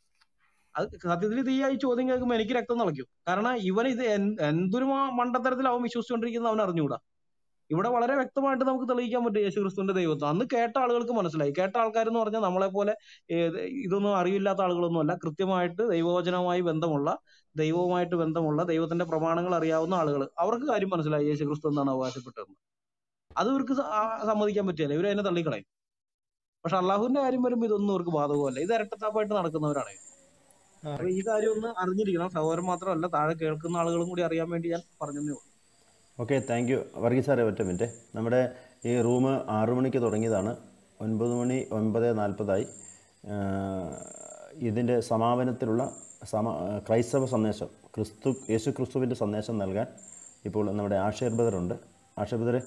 അത് സത്യത്തിൽ ഇത് ഈ ചോദ്യം കേൾക്കുമ്പോൾ എനിക്ക് രക്തം തിളയ്ക്കും കാരണം ഇവൻ ഇത് എന്ത് എന്തൊരു മ- മണ്ടത്തരത്തിൽ അവൻ വിശ്വസിച്ചുകൊണ്ടിരിക്കുന്ന അവൻ അറിഞ്ഞുകൂടാ ഇവിടെ വളരെ വ്യക്തമായിട്ട് നമുക്ക് തെളിയിക്കാൻ പറ്റും യേശുക്രിസ്തുവിന്റെ ദൈവത്വം അന്ന് കേട്ട ആളുകൾക്ക് മനസ്സിലായി കേട്ട ആൾക്കാർ എന്ന് പറഞ്ഞാൽ നമ്മളെ പോലെ ഏത് ഇതൊന്നും അറിയില്ലാത്ത ആളുകളൊന്നും അല്ല കൃത്യമായിട്ട് ദൈവവചനവുമായി ബന്ധമുള്ള ദൈവവുമായിട്ട് ബന്ധമുള്ള ദൈവത്തിന്റെ പ്രമാണങ്ങൾ അറിയാവുന്ന ആളുകൾ അവർക്ക് കാര്യം മനസ്സിലായി യേശുക്രിസ്തു എന്താണ് അവകാശപ്പെട്ടതെന്ന് അത് ഇവർക്ക് സ- ആ സമ്മതിക്കാൻ പറ്റില്ല ഇവർ അതിനെ തള്ളിക്കളയും പക്ഷെ അള്ളാഹുവിന്റെ കാര്യം വരുമ്പോൾ ഇതൊന്നും ഇവർക്ക് ബാധകമല്ല ഇത് ഇരട്ടത്താപ്പായിട്ട് നടക്കുന്നവരാണ് ആ, അപ്പൊ ഈ കാര്യം ഒന്ന് അറിഞ്ഞിരിക്കണം സഹോദരൻ മാത്രമല്ല താഴെ കേൾക്കുന്ന ആളുകളും കൂടി അറിയാൻ വേണ്ടി ഞാൻ പറഞ്ഞതേ ഉള്ളൂ ഓക്കെ താങ്ക് യു വർഗീസ് സാറേ ഒറ്റ മിനിറ്റ് നമ്മുടെ ഈ റൂം ആറു മണിക്ക് തുടങ്ങിയതാണ് ഒൻപത് മണി ഒൻപത് നാൽപ്പതായി ഇതിൻ്റെ സമാപനത്തിലുള്ള സമ ക്രൈസ്തവ സന്ദേശം ക്രിസ്തു യേശു ക്രിസ്തുവിൻ്റെ സന്ദേശം നൽകാൻ ഇപ്പോൾ നമ്മുടെ ആഷേർ ബദർ ഉണ്ട് ആഷേർ ബദറെ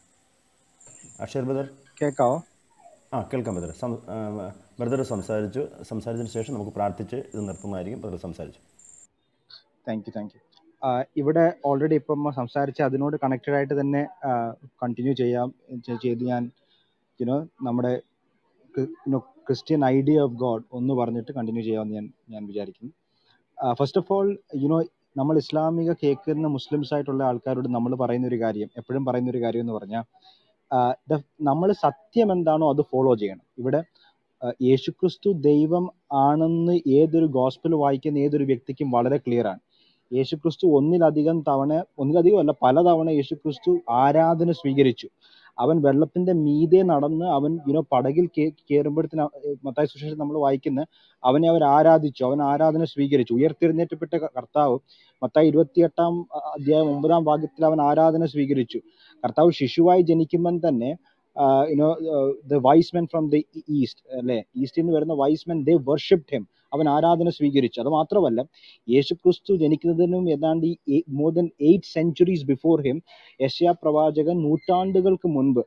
ആഷേർ ബദർ കേൾക്കാവോ ആ കേൾക്കാം ബദർ സം ബ്രദർ സംസാരിച്ചു സംസാരിച്ചതിന് ശേഷം നമുക്ക് പ്രാർത്ഥിച്ച് ഇത് നിർത്തുന്നതായിരിക്കും ബ്രദർ സംസാരിച്ചു താങ്ക് യു താങ്ക് യു ഇവിടെ ഓൾറെഡി ഇപ്പം സംസാരിച്ച അതിനോട് കണക്റ്റഡ് ആയിട്ട് തന്നെ കണ്ടിന്യൂ ചെയ്യാം ചെ- ചെയ്ത് ഞാൻ യുനോ നമ്മുടെ you know Christian idea of God ഒന്ന് പറഞ്ഞിട്ട് കണ്ടിന്യൂ ചെയ്യാമെന്ന് ഞാൻ ഞാൻ വിചാരിക്കുന്നു ഫസ്റ്റ് ഓഫ് ഓൾ യുനോ നമ്മൾ ഇസ്ലാമിക കേൾക്കുന്ന മുസ്ലിംസ് ആയിട്ടുള്ള ആൾക്കാരോട് നമ്മൾ പറയുന്ന ഒരു കാര്യം എപ്പോഴും പറയുന്ന ഒരു കാര്യം എന്ന് പറഞ്ഞാൽ നമ്മൾ സത്യം എന്താണോ അത് ഫോളോ ചെയ്യണം ഇവിടെ ആ, യേശുക്രിസ്തു ദൈവം ആണെന്ന് ഏതൊരു ഗോസ്പൽ വായിക്കുന്ന ഏതൊരു വ്യക്തിക്കും വളരെ ക്ലിയർ ആണ് യേശുക്രിസ്തു ഒന്നിലധികം തവണ ഒന്നിലധികം അല്ല പലതവണ യേശുക്രിസ്തു ആരാധന സ്വീകരിച്ചു അവൻ വെള്ളത്തിന്റെ മീതെ നടന്ന് അവൻ യുനോ പടകിൽ കയറുമ്പോഴത്തേന് മത്തായി സുശേഷം നമ്മൾ വായിക്കുന്ന അവനെ അവർ ആരാധിച്ചു അവൻ ആരാധന സ്വീകരിച്ചു ഉയർത്തെഴുന്നേറ്റപ്പെട്ട ക- കർത്താവ് മത്തായി ഇരുപത്തിയെട്ടാം അ- അധ്യായം ഒമ്പതാം ഭാഗത്തിൽ അവൻ ആരാധന സ്വീകരിച്ചു കർത്താവ് ശിശുവായി ജനിക്കുമ്പം തന്നെ you know the wise men from the east അല്ലെ ഈസ്റ്റിൽ നിന്ന് വരുന്ന wise men they worshipped him അവൻ ആരാധന സ്വീകരിച്ചു അത് മാത്രമല്ല യേശുക്രിസ്തു ജനിക്കുന്നതിനും ഏതാണ്ട് more than eight centuries before him യശയാ പ്രവാചകൻ നൂറ്റാണ്ടുകൾക്ക് മുൻപ്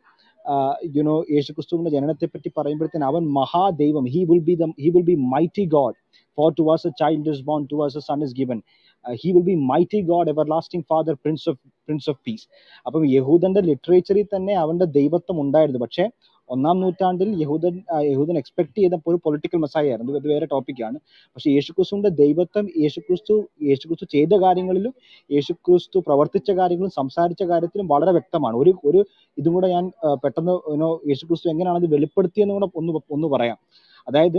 യുനോ യേശുക്രിസ്തുവിന്റെ ജനനത്തെ പറ്റി പറയുമ്പോഴത്തേന് അവൻ മഹാദൈവം he will be the he will be mighty God for to us a child is born to us a son is given he will be mighty God everlasting father prince of prince of peace അപ്പം യഹൂദന്റെ ലിറ്ററേച്ചറിൽ തന്നെ അവന്റെ ദൈവത്വം ഉണ്ടായിരുന്നു പക്ഷേ ഒന്നാം നൂറ്റാണ്ടിൽ യഹൂദൻ ആ, യഹൂദൻ എക്സ്പെക്ട് ചെയ്ത ഒരു പൊളിറ്റിക്കൽ മസായ ആയിരുന്നു ഇത് വേറെ ടോപ്പിക്കാണ് പക്ഷെ യേശുക്രിസ്തുവിന്റെ ദൈവത്വം യേശുക്രിസ്തു യേശുക്രിസ്തു ചെയ്ത കാര്യങ്ങളിലും യേശുക്രിസ്തു പ്രവർത്തിച്ച കാര്യങ്ങളും സംസാരിച്ച കാര്യത്തിലും വളരെ വ്യക്തമാണ് ഒരു ഒരു ഇതും കൂടെ ഞാൻ ആ, പെട്ടെന്ന് യുനോ യേശുക്രിസ്തു എങ്ങനെയാണ് അത് വെളിപ്പെടുത്തിയെന്ന് കൂടെ ഒന്ന് ഒന്ന് പറയാം അതായത്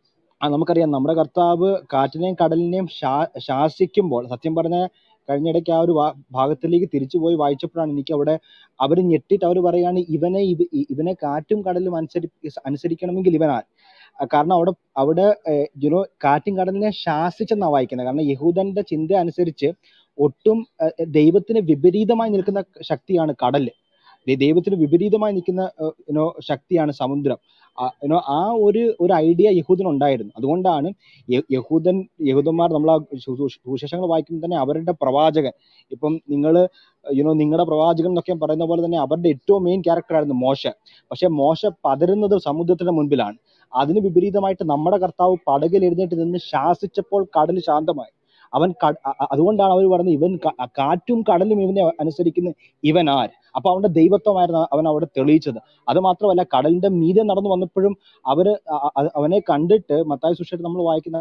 ആ നമുക്കറിയാം നമ്മുടെ കർത്താവ് കാറ്റിനെയും കടലിനെയും ശാ ശാസിക്കുമ്പോൾ സത്യം പറഞ്ഞ കഴിഞ്ഞിടയ്ക്ക് ആ ഒരു വാ- ഭാഗത്തിലേക്ക് തിരിച്ചു പോയി വായിച്ചപ്പോഴാണ് എനിക്ക് അവിടെ അവർ ഞെട്ടിട്ട് അവർ പറയാണ് ഇവനെ ഇത് ഇ- ഇവനെ കാറ്റും കടലും അനുസരി അനുസരിക്കണമെങ്കിൽ ഇവനാൽ ആ, കാരണം അവിടെ അവിടെ യുനോ കാറ്റും കടലിനെ ശാസിച്ചെന്നാണ് വായിക്കുന്നത് കാരണം യഹൂദന്റെ ചിന്ത അനുസരിച്ച് ഒട്ടും ആ, ദൈവത്തിന് വിപരീതമായി നിൽക്കുന്ന ശക്തിയാണ് കടല് ദൈ- ദൈവത്തിന് വിപരീതമായി നിൽക്കുന്ന യുനോ ശക്തിയാണ് സമുദ്രം യുനോ ആ ഒരു ഒരു ഐഡിയ യഹൂദന് ഉണ്ടായിരുന്നു അതുകൊണ്ടാണ് യ- യഹൂദൻ യഹൂദന്മാർ നമ്മൾ ആ സു- സു- സുവിശേഷങ്ങൾ വായിക്കുമ്പോൾ തന്നെ അവരുടെ പ്രവാചകൻ ഇപ്പം നിങ്ങൾ യുനോ നിങ്ങളുടെ പ്രവാചകൻ എന്നൊക്കെ പറയുന്ന പോലെ തന്നെ അവരുടെ ഏറ്റവും മെയിൻ ക്യാരക്ടർ ആയിരുന്നു മോശ പക്ഷെ മോശ പതരുന്നത് സമുദ്രത്തിന്റെ മുൻപിലാണ് അതിന് വിപരീതമായിട്ട് നമ്മുടെ കർത്താവ് പടകിൽ എഴുന്നേറ്റ് നിന്ന് ശാസിച്ചപ്പോൾ കടൽ ശാന്തമായി അവൻ ക- അ- അ- അതുകൊണ്ടാണ് അവർ പറഞ്ഞത് ഇവൻ ക- കാറ്റും കടലും ഇവനെ അനുസരിക്കുന്ന ഇവൻ ആർ അപ്പൊ അവന്റെ ദൈവത്വമായിരുന്നു അവൻ അവിടെ തെളിയിച്ചത് അത് മാത്രമല്ല കടലിന്റെ മീതെ നടന്നു വന്നപ്പോഴും അവര് അ- അ- അവനെ കണ്ടിട്ട് മത്തായി സുഷേറ്റ് നമ്മൾ വായിക്കുന്ന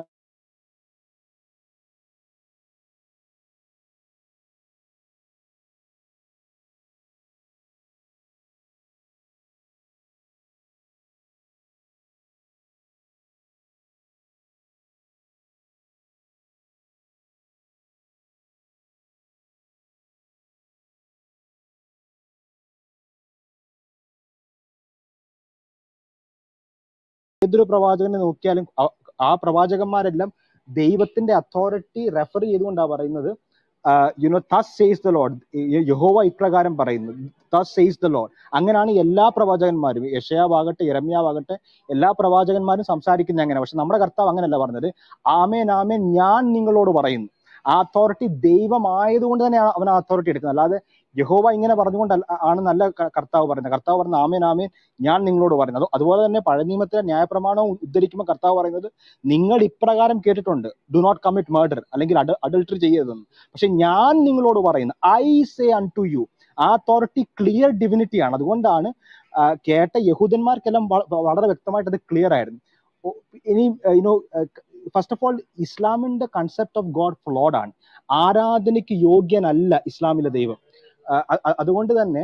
ഏതൊരു പ്രവാചകനെ നോക്കിയാലും അ- ആ പ്രവാചകന്മാരെല്ലാം ദൈവത്തിന്റെ അതോറിറ്റി റെഫർ ചെയ്തുകൊണ്ടാണ് പറയുന്നത് you know thus says the Lord യഹോവ ഇപ്രകാരം പറയുന്നു തസ് സേസ് ദ ലോഡ് അങ്ങനെയാണ് എല്ലാ പ്രവാചകന്മാരും യശയാവാകട്ടെ ഇരമ്യാവാകട്ടെ എല്ലാ പ്രവാചകന്മാരും സംസാരിക്കുന്നത് അങ്ങനെ പക്ഷെ നമ്മുടെ കർത്താവ് അങ്ങനെയല്ല പറഞ്ഞത് ആമേൻ ആമേൻ ഞാൻ നിങ്ങളോട് പറയുന്നു ആ അതോറിറ്റി ദൈവമായതുകൊണ്ട് തന്നെയാണ് അവൻ ആ അതോറിറ്റി എടുക്കുന്നത് അല്ലാതെ യഹോവ ഇങ്ങനെ പറഞ്ഞുകൊണ്ട് ആണ് നല്ല ക- കർത്താവ് പറയുന്നത് കർത്താവ് പറയുന്നത് ആമേൻ ആമേൻ ഞാൻ നിങ്ങളോട് പറയുന്നത് അത് അതുപോലെ തന്നെ പഴയ നിയമത്തിലെ ന്യായപ്രമാണവും ഉദ്ധരിക്കുമ്പോൾ കർത്താവ് പറയുന്നത് നിങ്ങൾ ഇപ്രകാരം കേട്ടിട്ടുണ്ട് ഡു നോട്ട് കമ്മിറ്റ് മർഡർ അല്ലെങ്കിൽ അഡൾട്ടറി ചെയ്യരുതെന്ന് പക്ഷെ ഞാൻ നിങ്ങളോട് പറയുന്നു I say unto you ആ അതോറിറ്റി ക്ലിയർ ഡിവിനിറ്റി ആണ് അതുകൊണ്ടാണ് ആ, കേട്ട യഹൂദന്മാർക്കെല്ലാം വ- വളരെ വ്യക്തമായിട്ട് അത് ക്ലിയർ ആയിരുന്നു ഓ, ഇനി യുനോ ഫസ്റ്റ് ഓഫ് ഓൾ ഇസ്ലാമിന്റെ കൺസെപ്റ്റ് ഓഫ് ഗോഡ് ഫ്ലോഡ് ആണ് ആരാധനയ്ക്ക് യോഗ്യനല്ല ഇസ്ലാമിലെ ദൈവം ആ, അ- അ- അതുകൊണ്ട് തന്നെ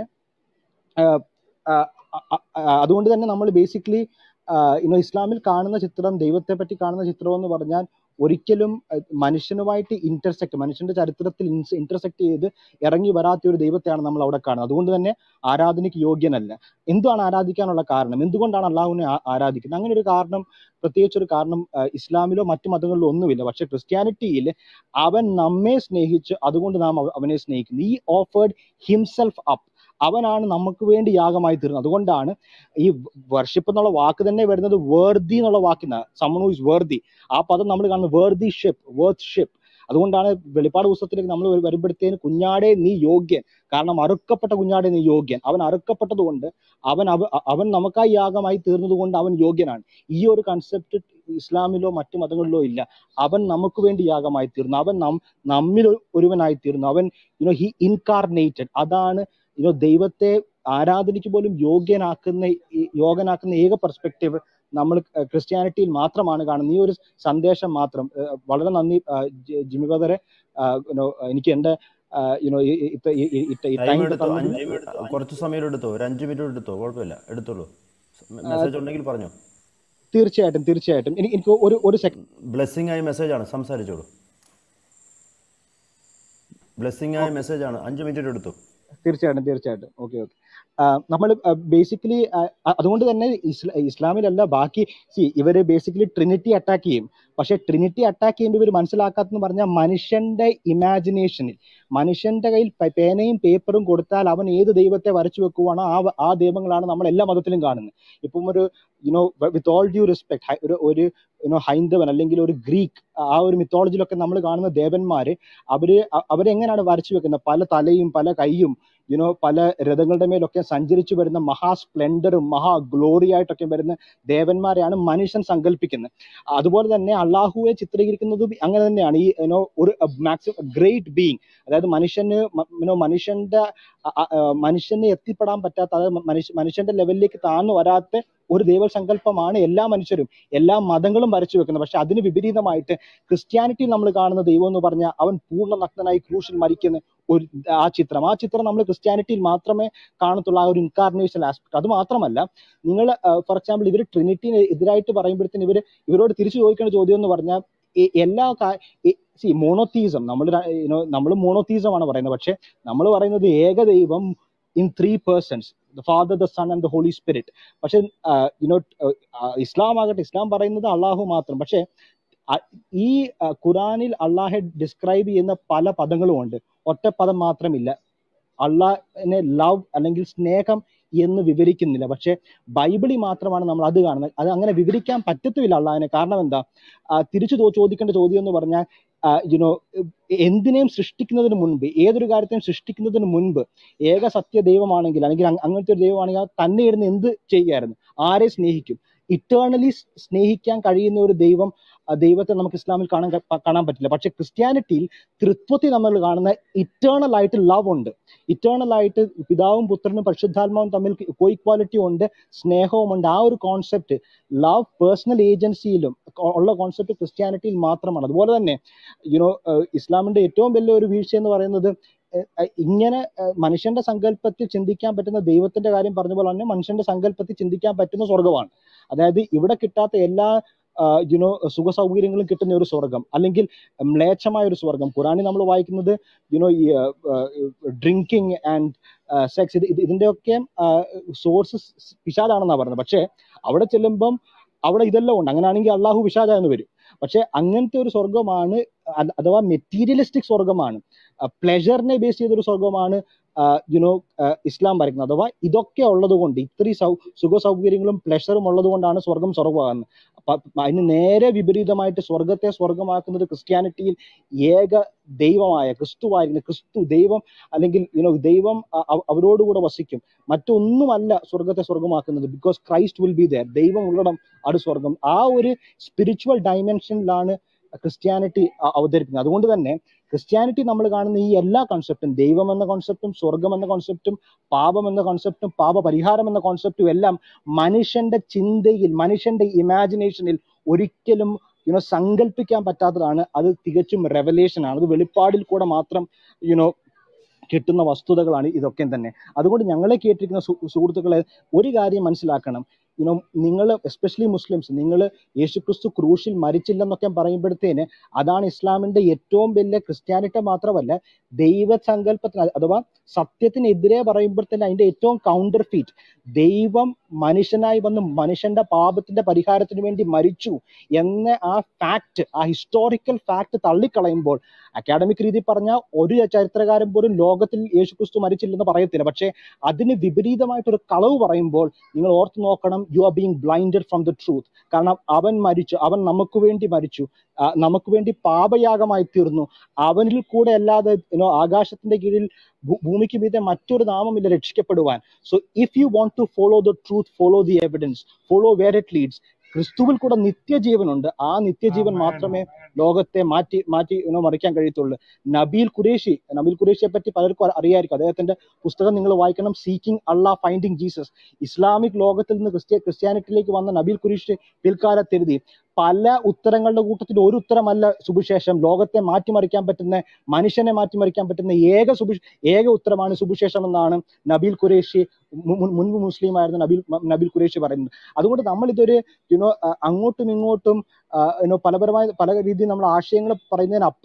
ആഹ് ആഹ് അ- അ- അ- അതുകൊണ്ട് തന്നെ നമ്മൾ ബേസിക്കലി ഇന്നോ ഇസ്ലാമിൽ കാണുന്ന ചിത്രം ദൈവത്തെ പറ്റി കാണുന്ന ചിത്രം എന്ന് പറഞ്ഞാൽ ഒരിക്കലും അഹ് മനുഷ്യനുമായിട്ട് ഇന്റർസെക്ട് മനുഷ്യന്റെ ചരിത്രത്തിൽ ഇന്റർസെക്ട് ചെയ്ത് ഇറങ്ങി വരാത്ത ഒരു ദൈവത്തെയാണ് നമ്മൾ അവിടെ കാണുന്നത് അതുകൊണ്ട് തന്നെ ആരാധനയ്ക്ക് യോഗ്യനല്ല എന്തുവാണ് ആരാധിക്കാനുള്ള കാരണം എന്തുകൊണ്ടാണ് അള്ളാഹുവിനെ ആ- ആരാധിക്കുന്നത് അങ്ങനെ ഒരു കാരണം പ്രത്യേകിച്ച് ഒരു കാരണം ആഹ് ഇസ്ലാമിലോ മറ്റു മതങ്ങളിലോ ഒന്നുമില്ല പക്ഷെ ക്രിസ്ത്യാനിറ്റിയിൽ അവൻ നമ്മെ സ്നേഹിച്ച് അതുകൊണ്ട് നാം അവ- അവനെ സ്നേഹിക്കുന്നു ഈ ഓഫേർഡ് ഹിംസെൽഫ് അപ്പ് അവനാണ് നമുക്ക് വേണ്ടി യാഗമായി തീർന്നത് അതുകൊണ്ടാണ് ഈ വർഷിപ്പ് എന്നുള്ള വാക്ക് തന്നെ വരുന്നത് വേർതി എന്നുള്ള വാക്കിന സമൺ ഇസ് വേർതി ആ പദം നമ്മൾ കാണുന്നത് വേർതി ഷിപ്പ് വേർത്ത് ഷിപ്പ് അതുകൊണ്ടാണ് വെളിപ്പാട് പുസ്തകത്തിലേക്ക് നമ്മൾ വരുമ്പോഴത്തേന് കുഞ്ഞാടെ നീ യോഗ്യൻ കാരണം അറുക്കപ്പെട്ട കുഞ്ഞാടെ നീ യോഗ്യൻ അവൻ അറുക്കപ്പെട്ടത് കൊണ്ട് അവൻ അവ അവൻ നമുക്കായി യാഗമായി തീർന്നത് കൊണ്ട് അവൻ യോഗ്യനാണ് ഈ ഒരു കൺസെപ്റ്റ് ഇസ്ലാമിലോ മറ്റു മതങ്ങളിലോ ഇല്ല അവൻ നമുക്ക് വേണ്ടി യാഗമായി തീർന്നു അവൻ നം നമ്മിൽ ഒരു- ഒരുവനായി തീർന്നു അവൻ യുനോ ഹി ഇൻകാർണേറ്റഡ് അതാണ് യുനോ ദൈവത്തെ ആരാധനയ്ക്ക് പോലും യോഗ്യനാക്കുന്ന ഈ- യോഗ്യനാക്കുന്ന ഏക പെർസ്പെക്റ്റീവ് നമ്മൾ ക്രിസ്ത്യാനിറ്റിയിൽ മാത്രമാണ് കാണുന്നത് ഈ ഒരു സന്ദേശം മാത്രം ഏഹ് വളരെ നന്ദി ആഹ് ജി- ജിമ്മി ബ്രദറെ ആഹ് യുനോ എനിക്ക് എന്റെ യുനോ ടൈം ടൈം എടുത്തോ തന്നതിൽ അഞ്ച് കുറച്ച് സമയം എടുത്തോ ഒരു അഞ്ച് മിനിറ്റ് എടുത്തോ കുഴപ്പമില്ല എടുത്തോളൂ മെസ്സേജ് ഉണ്ടെങ്കിൽ പറഞ്ഞോ തീർച്ചയായിട്ടും തീർച്ചയായിട്ടും എനിക്ക് എനിക്ക് ഒരു ഒരു സെക്കൻഡ് ബ്ലെസ്സിങ് ആയ മെസ്സേജാണ് സംസാരിച്ചോളൂ ബ്ലെസ്സിങ് ആയ മെസ്സേജാണ് അഞ്ച് മിനിറ്റ് എടുത്തു തീർച്ചയായിട്ടും തീർച്ചയായിട്ടും ഓക്കെ ഓക്കെ നമ്മൾ ബേസിക്കലി അതുകൊണ്ട് തന്നെ ഇസ്ല ഇസ്ലാമിലല്ല ബാക്കി സി ഇവര് ബേസിക്കലി ട്രിനിറ്റി അറ്റാക്ക് ചെയ്യും പക്ഷെ ട്രിനിറ്റി അറ്റാക്ക് ചെയ്യുമ്പോൾ ഇവർ മനസ്സിലാക്കാത്തെന്ന് പറഞ്ഞാൽ മനുഷ്യന്റെ ഇമാജിനേഷനിൽ മനുഷ്യന്റെ കയ്യിൽ പെ- പേനയും പേപ്പറും കൊടുത്താൽ അവൻ ഏത് ദൈവത്തെ വരച്ചു വെക്കുവാണോ ആ വ- ആ ദൈവങ്ങളാണ് നമ്മൾ എല്ലാ മതത്തിലും കാണുന്നത് ഇപ്പം ഒരു you know with all due respect ഒരു ഒരു യുനോ ഹൈന്ദവൻ അല്ലെങ്കിൽ ഒരു ഗ്രീക്ക് ആ ഒരു മിത്തോളജിയിലൊക്കെ നമ്മൾ കാണുന്ന ദേവന്മാര് അവര് അ- അവരെങ്ങനെയാണ് വരച്ചു വെക്കുന്നത് പല തലയും പല കൈയും യുനോ പല രഥങ്ങളുടെ മേലൊക്കെ സഞ്ചരിച്ചു വരുന്ന മഹാ സ്പ്ലെൻഡറും മഹാ ഗ്ലോറി ആയിട്ടൊക്കെ വരുന്ന ദേവന്മാരെയാണ് മനുഷ്യൻ സങ്കല്പിക്കുന്നത് അതുപോലെ തന്നെ അള്ളാഹുവെ ചിത്രീകരിക്കുന്നതും അങ്ങനെ തന്നെയാണ് ഈ യുനോ ഒരു മാക്സിമം ഗ്രേറ്റ് ബീങ് അതായത് മനുഷ്യന് യുനോ മനുഷ്യന്റെ അ- അ- ആ, മനുഷ്യന് എത്തിപ്പെടാൻ പറ്റാത്ത അതായത് മനുഷ്യ മനുഷ്യന്റെ ലെവലിലേക്ക് താഴ്ന്നു വരാത്ത ഒരു ദൈവസങ്കല്പമാണ് എല്ലാ മനുഷ്യരും എല്ലാ മതങ്ങളും വരച്ചു വെക്കുന്നത് പക്ഷെ അതിന് വിപരീതമായിട്ട് ക്രിസ്ത്യാനിറ്റി നമ്മൾ കാണുന്ന ദൈവം എന്ന് പറഞ്ഞാൽ അവൻ പൂർണ്ണ നഗ്നനായി ക്രൂശിൽ മരിക്കുന്ന ഒരു ആ ചിത്രം ആ ചിത്രം നമ്മൾ ക്രിസ്ത്യാനിറ്റിയിൽ മാത്രമേ കാണത്തുള്ളൂ ആ ഒരു ഇൻകാർണേഷൻ ആസ്പെക്ട് അത് മാത്രമല്ല നിങ്ങൾ ഫോർ എക്സാമ്പിൾ ഇവർ ട്രിനിറ്റിന് എതിരായിട്ട് പറയുമ്പോഴത്തേന് ഇവർ ഇവരോട് തിരിച്ചു ചോദിക്കേണ്ട ചോദ്യം എന്ന് പറഞ്ഞാൽ എ- എല്ലാ സി മോണോത്തീസം നമ്മൾ നമ്മൾ മോണോത്തീസം ആണ് പറയുന്നത് പക്ഷെ നമ്മൾ പറയുന്നത് ഏകദൈവം in three persons the Father the Son and the Holy Spirit പക്ഷെ യുനോ ഇസ്ലാം ആകട്ടെ ഇസ്ലാം പറയുന്നത് അള്ളാഹു മാത്രം പക്ഷെ അ- ഈ ആ, ഖുറാനിൽ അള്ളാഹെ ഡിസ്ക്രൈബ് ചെയ്യുന്ന പല പദങ്ങളും ഉണ്ട് ഒറ്റ പദം മാത്രമില്ല അള്ളാഹിനെ ലവ് അല്ലെങ്കിൽ സ്നേഹം എന്ന് വിവരിക്കുന്നില്ല പക്ഷെ ബൈബിളിൽ മാത്രമാണ് നമ്മൾ അത് കാണുന്നത് അത് അങ്ങനെ വിവരിക്കാൻ പറ്റത്തുമില്ല അള്ളാഹിനെ കാരണം എന്താ ആ, തിരിച്ചു ചോ- ചോദിക്കേണ്ട ചോദ്യം എന്ന് പറഞ്ഞാൽ യുനോ എന്തിനേയും സൃഷ്ടിക്കുന്നതിന് മുൻപ് ഏതൊരു കാര്യത്തെയും സൃഷ്ടിക്കുന്നതിന് മുൻപ് ഏക സത്യ ദൈവമാണെങ്കിൽ അല്ലെങ്കിൽ അങ് അങ്ങനത്തെ ഒരു ദൈവമാണെങ്കിൽ അത് തന്നെ ഇരുന്ന് എന്ത് ചെയ്യുകയായിരുന്നു ആരെ സ്നേഹിക്കും ഇറ്റേണലി സ്നേഹിക്കാൻ കഴിയുന്ന ഒരു ദൈവം ആ ദൈവത്തെ നമുക്ക് ഇസ്ലാമിൽ കാണാൻ ക- കാണാൻ പറ്റില്ല പക്ഷെ ക്രിസ്ത്യാനിറ്റിയിൽ തൃത്വത്തിൽ നമ്മൾ കാണുന്ന ഇറ്റേണൽ ആയിട്ട് ലവ് ഉണ്ട് ഇറ്റേണൽ ആയിട്ട് പിതാവും പുത്രനും പരിശുദ്ധാത്മാവും തമ്മിൽ കോയിക്വാലിറ്റി ഉണ്ട് സ്നേഹവും ഉണ്ട് ആ ഒരു കോൺസെപ്റ്റ് ലവ് പേഴ്സണൽ ഏജൻസിയിലും ഉള്ള കോൺസെപ്റ്റ് ക്രിസ്ത്യാനിറ്റിയിൽ മാത്രമാണ് അതുപോലെ തന്നെ യുനോ ഇസ്ലാമിന്റെ ഏറ്റവും വലിയ ഒരു വീഴ്ച എന്ന് പറയുന്നത് ഏഹ്, ഏഹ്, ഇങ്ങനെ ഏഹ്, മനുഷ്യന്റെ സങ്കല്പത്തിൽ ചിന്തിക്കാൻ പറ്റുന്ന ദൈവത്തിന്റെ കാര്യം പറഞ്ഞ പോലെ തന്നെ മനുഷ്യന്റെ സങ്കല്പത്തിൽ ചിന്തിക്കാൻ പറ്റുന്ന സ്വർഗമാണ് അതായത് ഇവിടെ കിട്ടാത്ത എല്ലാ യുനോ സുഖ സൗകര്യങ്ങളും കിട്ടുന്ന ഒരു സ്വർഗം അല്ലെങ്കിൽ മ്ലേച്ഛമായ ഒരു സ്വർഗം ഖുറാനിൽ നമ്മൾ വായിക്കുന്നത് യുനോ ഈ ഡ്രിങ്കിങ് ആൻഡ് സെക്സ് ഇത് ഇത് ഇതിന്റെയൊക്കെ സോഴ്സസ് പിശാദാണെന്നാണ് പറയുന്നത് പക്ഷേ അവിടെ ചെല്ലുമ്പം അവിടെ ഇതെല്ലാം ഉണ്ട് അങ്ങനെയാണെങ്കിൽ അള്ളാഹു പിശാദാന്ന് വരും പക്ഷെ അങ്ങനത്തെ ഒരു സ്വർഗമാണ് അ- അഥവാ മെറ്റീരിയലിസ്റ്റിക് സ്വർഗമാണ് പ്ലെഷറിനെ ബേസ് ചെയ്തൊരു സ്വർഗമാണ് യുനോ ഇസ്ലാം വരയ്ക്കുന്നത് അഥവാ ഇതൊക്കെ ഉള്ളത് കൊണ്ട് ഇത്രയും സൗ സുഖ സൗകര്യങ്ങളും പ്ലഷറും ഉള്ളത് കൊണ്ടാണ് സ്വർഗം സ്വർഗമാകുന്നത് അപ്പൊ അതിന് നേരെ വിപരീതമായിട്ട് സ്വർഗത്തെ സ്വർഗമാക്കുന്നത് ക്രിസ്ത്യാനിറ്റിയിൽ ഏക ദൈവമായ ക്രിസ്തുവായിരുന്നു ക്രിസ്തു ദൈവം അല്ലെങ്കിൽ യുനോ ദൈവം അ- അവ- അവരോടുകൂടെ വസിക്കും മറ്റൊന്നുമല്ല സ്വർഗത്തെ സ്വർഗമാക്കുന്നത് because Christ will be there ദൈവം ഉള്ളിടം അത് സ്വർഗം ആ ഒരു സ്പിരിച്വൽ ഡയമെൻഷനിലാണ് ക്രിസ്ത്യാനിറ്റി അ- അവതരിപ്പിക്കുന്നത് അതുകൊണ്ട് തന്നെ ക്രിസ്ത്യാനിറ്റി നമ്മൾ കാണുന്ന ഈ എല്ലാ കോൺസെപ്റ്റും ദൈവം എന്ന കോൺസെപ്റ്റും സ്വർഗം എന്ന കോൺസെപ്റ്റും പാപം എന്ന കോൺസെപ്റ്റും പാപപരിഹാരം എന്ന കോൺസെപ്റ്റും എല്ലാം മനുഷ്യന്റെ ചിന്തയിൽ മനുഷ്യന്റെ ഇമാജിനേഷനിൽ ഒരിക്കലും യുനോ സങ്കല്പിക്കാൻ പറ്റാത്തതാണ് അത് തികച്ചും റെവലേഷൻ ആണ് അത് വെളിപ്പാടിൽ കൂടെ മാത്രം യുനോ കിട്ടുന്ന വസ്തുതകളാണ് ഇതൊക്കെ തന്നെ അതുകൊണ്ട് ഞങ്ങളെ കേട്ടിരിക്കുന്ന സു- സുഹൃത്തുക്കളെ ഒരു കാര്യം മനസ്സിലാക്കണം യുനോ നിങ്ങൾ എസ്പെഷ്യലി മുസ്ലിംസ് നിങ്ങൾ യേശുക്രിസ്തു ക്രൂശിൽ മരിച്ചില്ലെന്നൊക്കെ പറയുമ്പോഴത്തേന് അതാണ് ഇസ്ലാമിന്റെ ഏറ്റവും വലിയ ക്രിസ്ത്യാനിറ്റി മാത്രമല്ല ദൈവസങ്കല്പത്തിന് അഥവാ സത്യത്തിനെതിരെ പറയുമ്പോഴത്തേന് അതിന്റെ ഏറ്റവും കൗണ്ടർ ഫീറ്റ് ദൈവം മനുഷ്യനായി വന്ന് മനുഷ്യന്റെ പാപത്തിന്റെ പരിഹാരത്തിന് വേണ്ടി മരിച്ചു എന്ന ആ ഫാക്ട് ആ ഹിസ്റ്റോറിക്കൽ ഫാക്ട് തള്ളിക്കളയുമ്പോൾ അക്കാഡമിക് രീതി പറഞ്ഞാൽ ഒരു ചരിത്രകാരൻ പോലും ലോകത്തിൽ യേശുക്രിസ്തു മരിച്ചില്ലെന്ന് പറയത്തില്ല പക്ഷേ അതിന് വിപരീതമായിട്ടൊരു കളവ് പറയുമ്പോൾ നിങ്ങൾ ഓർത്ത് നോക്കണം you are being blinded from the truth കാരണം അവൻ മരിച്ചു അവൻ നമുക്ക് വേണ്ടി മരിച്ചു ആ, നമുക്ക് വേണ്ടി പാപയാഗമായി തീർന്നു അവനിൽ കൂടെ അല്ലാതെ യുനോ ആകാശത്തിന്റെ കീഴിൽ ഭൂ- ഭൂമിക്ക് മീതെ മറ്റൊരു നാമമില്ല രക്ഷിക്കപ്പെടുവാൻ so if you want to follow the truth follow the evidence follow where it leads ക്രിസ്തുവിൽ കൂടെ നിത്യജീവനുണ്ട് ആ നിത്യജീവൻ ആമേൻ മാത്രമേ ആമേൻ ലോകത്തെ മാറ്റി മാറ്റി യുനോ മറിക്കാൻ കഴിയത്തുള്ളൂ നബീൽ ഖുറേഷി നബീൽ ഖുറേഷിയെ പറ്റി പലർക്കും അറി- അറിയായിരിക്കും അദ്ദേഹത്തിന്റെ പുസ്തകം നിങ്ങൾ വായിക്കണം seeking Allah finding Jesus Islamic ലോകത്തിൽ നിന്ന് ക്രിസ്ത്യ ക്രിസ്ത്യാനിറ്റിയിലേക്ക് വന്ന നബീൽ ഖുറേഷി പിൽക്കാലത്ത് എഴുതി പല ഉത്തരങ്ങളുടെ കൂട്ടത്തിൽ ഒരു ഉത്തരമല്ല സുവിശേഷം ലോകത്തെ മാറ്റിമറിക്കാൻ പറ്റുന്ന മനുഷ്യനെ മാറ്റിമറിക്കാൻ പറ്റുന്ന ഏക സുബി ഏക ഉത്തരമാണ് സുവിശേഷം എന്നാണ് നബീൽ ഖുറേഷി മു- മു- മുൻപ് മുസ്ലിം ആയിരുന്ന നബീൽ നബീൽ ഖുറേഷി പറയുന്നത് അതുകൊണ്ട് നമ്മൾ ഇതൊരു യുനോ അങ്ങോട്ടും ഇങ്ങോട്ടും യുനോ പലപരമായ പല രീതിയിൽ നമ്മൾ ആശയങ്ങൾ പറയുന്നതിനപ്പുറം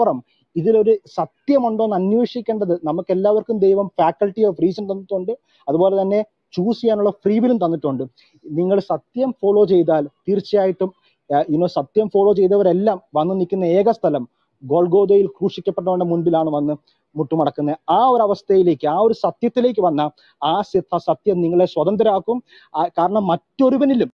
ഇതിലൊരു സത്യമുണ്ടോ എന്ന് അന്വേഷിക്കേണ്ടത് നമുക്ക് എല്ലാവർക്കും ദൈവം ഫാക്കൽറ്റി ഓഫ് റീസൺ തന്നിട്ടുണ്ട് അതുപോലെ തന്നെ ചൂസ് ചെയ്യാനുള്ള ഫ്രീ വിലും തന്നിട്ടുണ്ട് നിങ്ങൾ സത്യം ഫോളോ ചെയ്താൽ തീർച്ചയായിട്ടും യുനോ സത്യം ഫോളോ ചെയ്തവരെല്ലാം വന്ന് നിൽക്കുന്ന ഏക സ്ഥലം ഗോൾഗോദയിൽ ക്രൂശിക്കപ്പെട്ടവന്റെ മുൻപിലാണ് വന്ന് മുട്ടുമടക്കുന്നത് ആ ഒരു അവസ്ഥയിലേക്ക് ആ ഒരു സത്യത്തിലേക്ക് വന്ന ആ സത്യ- സത്യം നിങ്ങളെ സ്വതന്ത്രരാക്കും ആ- കാരണം മറ്റൊരുവനിലും